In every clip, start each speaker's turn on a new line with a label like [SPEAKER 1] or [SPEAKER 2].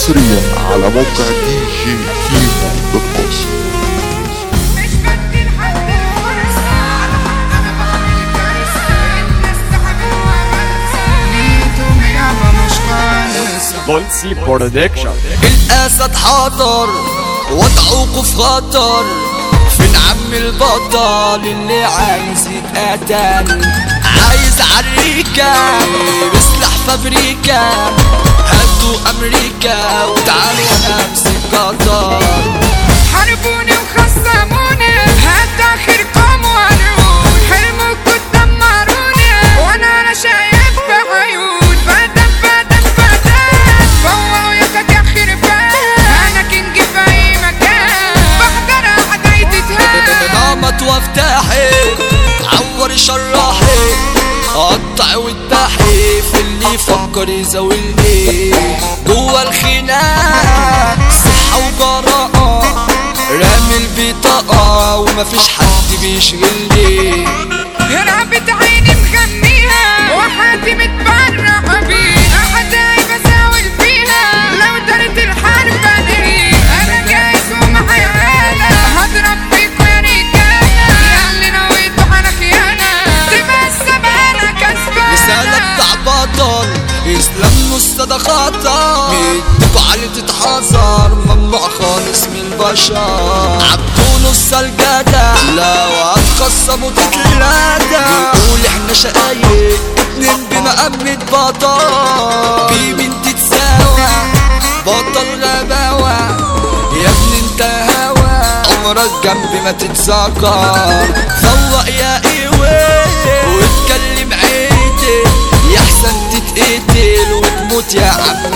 [SPEAKER 1] حصريا على موقع دي جي كيمو دوت كوم
[SPEAKER 2] مش بدي لحد فرصة أنا بعمل كارثة الناس تحبوها بنسى ليتهم يابا مش خالصة
[SPEAKER 3] بولسي برودكشن
[SPEAKER 4] الاسد حاضر وضعه في خطر فين عم البطل اللي عايز يتقتل عايز عريكة بسلاح فابريكا هاتوا امريكا وتعالوا نمسك قطر
[SPEAKER 2] حاربوني وخصموني هات اخركم وهنقول حلمكم تدمروني وانا انا شايف بعيون فدم فدم فدم فوقوا يا فتى خربان انا كينج في اي مكان بحضر اعداي تتهان
[SPEAKER 4] نامت وافتحي عور شراحي قطع واتباحي في اللي يفكر يزاولني جوا الخناق صحة وجراءة رامي البطاقة ومفيش حد بيشغلني
[SPEAKER 2] رقبة عيني مغميها وحياتي متبرع بيها حداي بزاول فيها لو دارت الحرب انهي انا جايز ومعايا عيالة هضرب فيكوا يا رجالة يا اللي نويتوا على خيانة تبقى السبانة كسبانة
[SPEAKER 4] رسالة بتاع بطل اسلام نص ده خطر مديكوا علي تتحذر ممنوع خالص من البشر عبدو نص الجدع لو هتخصموا تتلاتة بيقول احنا شقايق اتنين بمقامة بطل في بنت تساوى بطل غباوة يا ابني انت هوا عمرك جنبي ما تتذكر فوق يا ايوه واتكلم عيدي يا احسن تتقتل وتموت يا عم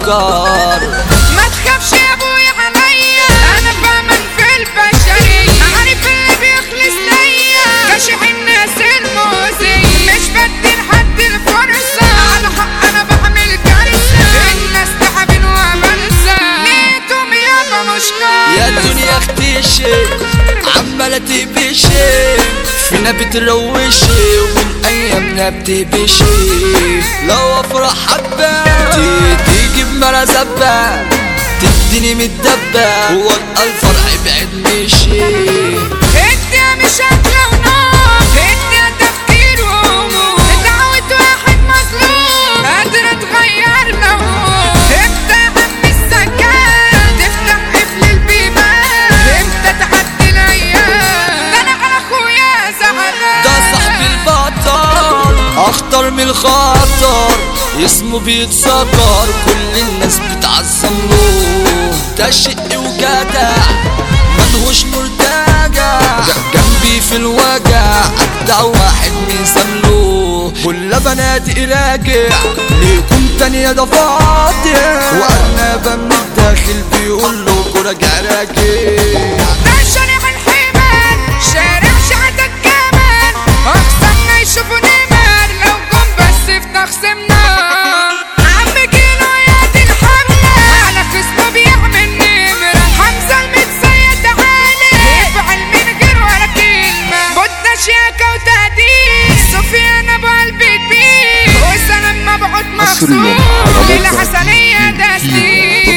[SPEAKER 4] الدكر
[SPEAKER 2] ما تخافش يا ابويا عليا انا بامن في البشرية عارف اللي بيخلص ليا كاشح الناس المؤذية مش بدي لحد الفرصة على حق انا بعمل كارثة الناس تعبين وبنسى ليتهم يابا مش
[SPEAKER 4] يا
[SPEAKER 2] خالص
[SPEAKER 4] الدنيا اختشي عمالة تبشي فينا بتروشي ومن ايامنا بتبشي لو افرح حبة تي- تيجي بمرزبة تديني متدبة والقى الفرح بعد مشي
[SPEAKER 2] الدنيا مش اكلة ونوم الدنيا تفكير وهموم دعوة واحد مظلوم قادرة تغير نوم امتى يا عم السكان تفتح قفل البيبان امتى تعدي الايام ده انا على اخويا زعلان
[SPEAKER 4] ده صاحبي البطل اخطر من الخطر اسمه بيتذكر كل الناس بتعظم له ده شق وجدع ملهوش مرتجع جنبي في الوجع اجدع واحد ميزامله كل بناتي راجع ليكم تانية ده فاضي وانا من الداخل بيقول له راجع راجع
[SPEAKER 2] ده شارع الحمال شارع شعتك كمان اخصمنا يشوفوا نمر لو جم بس في تخصمنا عم كيلو يا دي الحملة على خصمه بيعمل نمرة حمزة المتسيد عالي يفعل من غير ولا كلمة بودنا شياكة وتهديد سفيان ابو قلبي كبير وسلام مبعوث
[SPEAKER 1] حصرياً على
[SPEAKER 2] مخصوص
[SPEAKER 1] موقع
[SPEAKER 2] ليلة حسنية
[SPEAKER 1] دي جي
[SPEAKER 2] ده
[SPEAKER 1] كيمو.
[SPEAKER 2] سنين